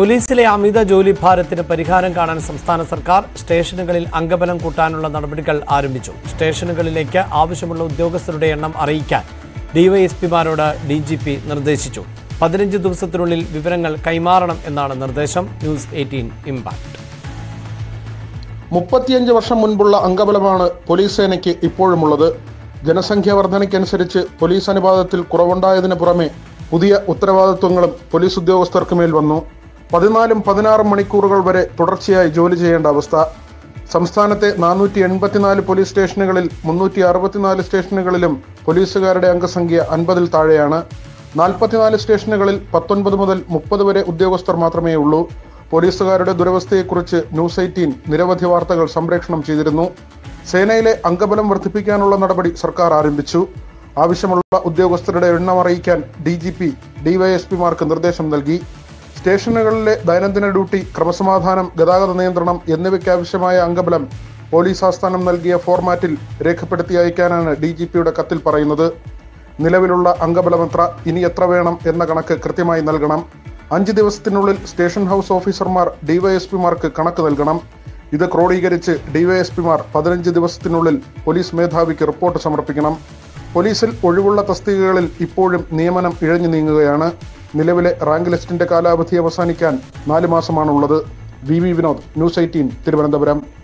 പോലീസിലെ അമിത ജോലി ഭാരത്തിന് പരിഹാരം കാണാൻ സംസ്ഥാന സർക്കാർ സ്റ്റേഷനുകളിൽ അംഗബലം കൂട്ടാനുള്ള നടപടികൾ ആരംഭിച്ചു സ്റ്റേഷനുകളിലേക്ക് ആവശ്യമുള്ള ഉദ്യോഗസ്ഥരുടെ എണ്ണം അറിയിക്കാൻ ഡിവൈഎസ്പിമാരോട് ഡി ജി പി നിർദ്ദേശിച്ചു പതിനഞ്ച് ദിവസത്തിനുള്ളിൽ വിവരങ്ങൾ കൈമാറണം എന്നാണ് നിർദ്ദേശം ന്യൂസ് എയ്റ്റീൻ ഇമ്പാക്ട് മുപ്പത്തിയഞ്ച് വർഷം മുൻപുള്ള അംഗബലമാണ് പോലീസ് സേനയ്ക്ക് ഇപ്പോഴുമുള്ളത് ജനസംഖ്യ വർധനയ്ക്കനുസരിച്ച് പോലീസ് അനുപാതത്തിൽ കുറവുണ്ടായതിനു പുറമെ പുതിയ ഉത്തരവാദിത്വങ്ങളും പോലീസ് ഉദ്യോഗസ്ഥർക്ക് മേൽ വന്നു പതിനാലും പതിനാറും മണിക്കൂറുകൾ വരെ തുടർച്ചയായി ജോലി ചെയ്യേണ്ട അവസ്ഥ സംസ്ഥാനത്തെ നാനൂറ്റി എൺപത്തിനാല് പോലീസ് സ്റ്റേഷനുകളിൽ മുന്നൂറ്റി അറുപത്തിനാല് സ്റ്റേഷനുകളിലും പോലീസുകാരുടെ അംഗസംഖ്യ അൻപതിൽ താഴെയാണ് നാൽപ്പത്തിനാല് സ്റ്റേഷനുകളിൽ പത്തൊൻപത് മുതൽ മുപ്പത് വരെ ഉദ്യോഗസ്ഥർ മാത്രമേ ഉള്ളൂ പോലീസുകാരുടെ ദുരവസ്ഥയെക്കുറിച്ച് ന്യൂസ് എയ്റ്റീൻ നിരവധി വാർത്തകൾ സംപ്രേഷണം ചെയ്തിരുന്നു സേനയിലെ അംഗബലം വർദ്ധിപ്പിക്കാനുള്ള നടപടി സർക്കാർ ആരംഭിച്ചു ആവശ്യമുള്ള ഉദ്യോഗസ്ഥരുടെ എണ്ണം അറിയിക്കാൻ ഡി ജി പി ഡിവൈഎസ്പിമാർക്ക് നിർദ്ദേശം നൽകി സ്റ്റേഷനുകളിലെ ദൈനംദിന ഡ്യൂട്ടി ക്രമസമാധാനം ഗതാഗത നിയന്ത്രണം എന്നിവയ്ക്കാവശ്യമായ അംഗബലം പോലീസ് ആസ്ഥാനം നൽകിയ ഫോർമാറ്റിൽ രേഖപ്പെടുത്തി അയക്കാനാണ് ഡി ജി പിയുടെ കത്തിൽ പറയുന്നത് നിലവിലുള്ള അംഗബലം എത്ര ഇനി എത്ര വേണം എന്ന കണക്ക് കൃത്യമായി നൽകണം അഞ്ച് ദിവസത്തിനുള്ളിൽ സ്റ്റേഷൻ ഹൗസ് ഓഫീസർമാർ ഡിവൈഎസ്പിമാർക്ക് കണക്ക് നൽകണം ഇത് ക്രോഡീകരിച്ച് ഡിവൈഎസ്പിമാർ പതിനഞ്ച് ദിവസത്തിനുള്ളിൽ പോലീസ് മേധാവിക്ക് റിപ്പോർട്ട് സമർപ്പിക്കണം പോലീസിൽ ഒഴിവുള്ള തസ്തികകളിൽ ഇപ്പോഴും നിയമനം ഇഴഞ്ഞു നീങ്ങുകയാണ് നിലവിലെ റാങ്ക് ലിസ്റ്റിന്റെ കാലാവധി അവസാനിക്കാൻ നാല് മാസമാണുള്ളത് V V Vinod news eighteen Thiruvananthapuram